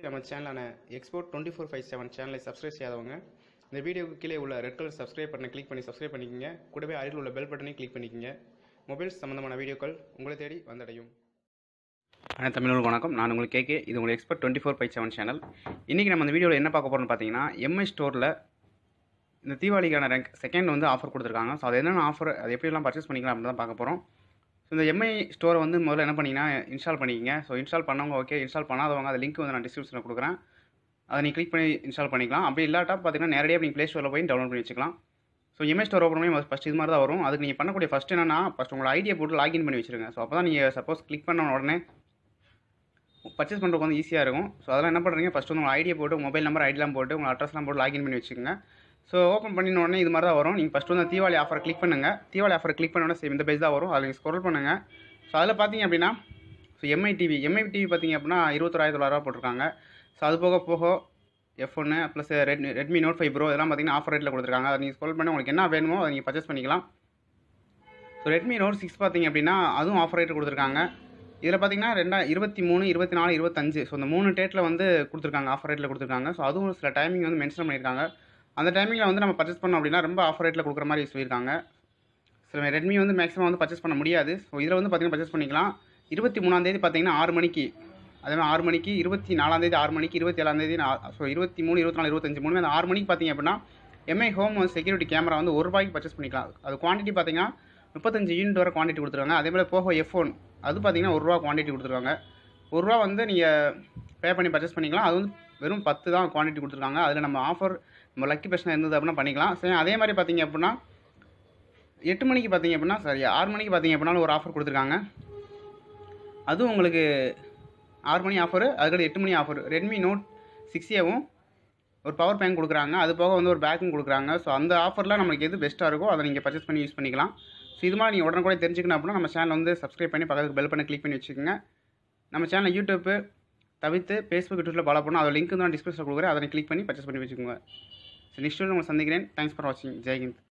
நம்ம சேனலான export twenty four five seven சேனலை சப்ஸ்கிரைப் செய்யாதவங்க இந்த வீடியோவுக்கு கீழே உள்ள ரெட் கலர் சப்ஸ்கிரைப் பட்டனை கிளிக் பண்ணி சப்ஸ்கிரைப் பண்ணிக்கங்க கூடவே அருகில் உள்ள பெல் பட்டனையும் கிளிக் பண்ணிக்கங்க மொபைல்ஸ் சம்மந்தமான வீடியோக்கள் உங்களை தேடி வந்தடையும் அனைத்து தமிழர்களுக்கு வணக்கம் நான் உங்களுக்கு கேகே இது உங்களுக்கு expert twenty four by seven channel இன்றைக்கி நம்ம இந்த வீடியோவில் என்ன பார்க்க போகிறோம்னு பார்த்தீங்கன்னா எம்ஐ ஸ்டோரில் இந்த தீபாவளிக்கான ரேங்க் செகண்ட் வந்து ஆஃபர் கொடுத்துருக்காங்க ஸோ அது என்னென்ன ஆஃபர் அது எப்படிலாம் பர்ச்சேஸ் பண்ணிக்கலாம் அப்படின்னு தான் பார்க்க போகிறோம் ஸோ இந்த எம்ஐ ஸ்டோரை வந்து முதல்ல என்ன பண்ணிங்கன்னா இன்ஸ்டால் பண்ணிக்கங்க ஸோ இன்ஸ்டால் பண்ணவங்க ஓகே இன்ஸ்டால் பண்ணாதவங்க அந்த லிங்க் வந்து நான் டிஸ்கிரிப்ஷனில் கொடுக்குறேன் அதை நீங்கள் கிளிக் பண்ணி இன்ஸ்டால் பண்ணிக்கலாம் அப்படி இல்லாட்டா பார்த்தீங்கன்னா நேரடியாக நீங்கள் ப்ளே ஸ்டோரில் போய் டவுன்லோட் பண்ணி வச்சுக்கலாம் ஸோ எம்ஐ ஸ்டோர் ஓப்பன் பண்ணி ஃபஸ்ட் இது மாதிரி தான் வரும் அதுக்கு நீங்கள் பண்ணக்கூடிய ஃபஸ்ட் என்னன்னா ஃபஸ்ட் உங்களோட ஐடியா போட்டு லாகின் பண்ணி வச்சிருங்க ஸோ அப்போ தான் நீங்கள் சப்போஸ் கிளிக் பண்ண உடனே பர்ச்சேஸ் பண்ணுறதுக்கு வந்து ஈஸியாக இருக்கும் ஸோ அதெல்லாம் என்ன பண்ணுறீங்க ஃபஸ்ட்டு வந்து உங்கள் ஐடியா போட்டு மொபைல் நம்பர் ஐடிலாம் போட்டு உங்கள் அட்ரஸ்லாம் போட்டு லாகின் பண்ணி வச்சுக்கோங்க ஸோ ஓப்பன் பண்ணின உடனே இது மாதிரி தான் வரும் நீங்கள் ஃபஸ்ட்டு வந்து தீபாவளி ஆஃபர் கிளிக் பண்ணுங்கள் தீபாவளி ஆஃபர் கிளிக் பண்ண உடனே same இந்த பேஜ் தான் வரும் அதில் நீங்கள் ஸ்க்ரோல் பண்ணுங்கள் ஸோ அதில் பார்த்தீங்க அப்படின்னா so Mi TV Mi TV பார்த்தீங்க அப்படின்னா இருபத்தொராயிரத்தி தொள்ளாயிரரூவா போட்டிருக்காங்க ஸோ அது போக போக எஃப் ஒன்று plus Redmi Redmi note five pro இதெல்லாம் பார்த்தீங்கன்னா ஆஃபர் ரேட்டில் கொடுத்துருக்காங்க அதை நீங்கள் ஸ்க்ரோல் பண்ணி உங்களுக்கு என்ன வேணுமோ அதை நீங்கள் பர்ச்சேஸ் பண்ணிக்கலாம் ஸோ ரெட்மி நோட் சிக்ஸ் பார்த்தீங்க அப்படின்னா அதுவும் ஆஃபர் ரேட் கொடுத்துருக்காங்க இதில் பார்த்தீங்கன்னா ரெண்டா இருபத்தி மூணு இருபத்தி நாலு இருபத்தஞ்சு ஸோ இந்த மூணு டேட்டில் வந்து கொடுத்துருக்காங்க ஆஃபர் ரேட்டில் கொடுத்துருக்காங்க ஸோ அதுவும் சில டைமிங் வந்து மென்ஷன் பண்ணியிருக்காங்க அந்த டைமிங்கில் வந்து நம்ம பர்ச்சேஸ் பண்ணோம் அப்படின்னா ரொம்ப ஆஃபர் ரேட்டில் கொடுக்குற மாதிரி சொல்லியிருக்காங்க சில ரெட்மி வந்து மேக்ஸிமம் வந்து பர்ச்சேஸ் பண்ண முடியாது ஸோ இதில் வந்து பார்த்தீங்கன்னா பர்ச்சேஸ் பண்ணிக்கலாம் இருபத்தி மூணாந்தேதி பார்த்தீங்கன்னா ஆறு மணிக்கு அதே மாதிரி ஆறு மணிக்கு இருபத்தி நாலாந்தேதி ஆறு மணிக்கு இருபத்தி ஏழாந்தேதி ஸோ இருபத்தி மூணு இருபத்தி நாலு இருபத்தஞ்சு மூணு அந்த ஆறு மணிக்கு பார்த்தீங்க அப்படின்னா எம்ஐ ஹோம் வந்து செக்யூரிட்டி கேமரா வந்து ஒரு ரூபாய்க்கு பர்ச்சேஸ் பண்ணிக்கலாம் அது குவான்டிட்டி பார்த்தீங்கன்னா முப்பத்தஞ்சு யூனிட் வரை குவான்டிட்டி கொடுத்துருக்காங்க அதே மாதிரி போக எஃப் ஒன் அது பார்த்தீங்கன்னா ஒரு ரூபா குவான்டிட்டி கொடுத்துருக்காங்க ஒரு ரூபா வந்து நீங்கள் பே பண்ணி பர்ச்சேஸ் பண்ணிக்கலாம் அது வந்து வெறும் பத்து தான் குவான்டிட்டி கொடுத்துருக்காங்க அதில் நம்ம ஆஃபர் நம்ம லக்கி பிரச்சனை இருந்தது அப்படின்னா பண்ணிக்கலாம் சரி அதே மாதிரி பார்த்தீங்க அப்படின்னா எட்டு மணிக்கு பார்த்தீங்க அப்படின்னா சாரி ஆறு மணிக்கு பார்த்தீங்க அப்படின்னா ஒரு ஆஃபர் கொடுத்துருக்காங்க அதுவும் உங்களுக்கு ஆறு மணி ஆஃபர் அதுக்கடுத்து எட்டு மணி ஆஃபர் ரெட்மி நோட் சிக்ஸ் ஏவும் ஒரு பவர் பேங்க் கொடுக்குறாங்க அது போக வந்து ஒரு பேக்கும் கொடுக்குறாங்க ஸோ அந்த ஆஃபரில் நம்மளுக்கு எது பெஸ்ட்டாக இருக்கோ அதை நீங்கள் பர்ச்சேஸ் பண்ணி யூஸ் பண்ணிக்கலாம் ஸோ இது மாதிரி நீங்கள் உடனே தெரிஞ்சுக்கணும் அப்படின்னா நம்ம சேனல் வந்து சப்ஸ்கிரைப் பண்ணி பக்கத்துக்கு பெல் பண்ணி கிளிக் பண்ணி வச்சுக்கோங்க நம்ம சேனல் யூடியூப்பு தவிர்த்து ஃபேஸ்புக் ட்விட்டரில் ஃபாலோ பண்ணணும் அதோட லிங்க் தான் டிஸ்கிரிப்ஷனில் கொடுக்குறேன் அதை கிளிக் பண்ணி பர்ச்சேஸ் பண்ணி வச்சுக்கோங்க ஸோ நெக்ஸ்ட் உங்களை சந்திக்கிறேன் தேங்க்ஸ் ஃபார் வாட்சிங் ஜெய்ஹிந்த்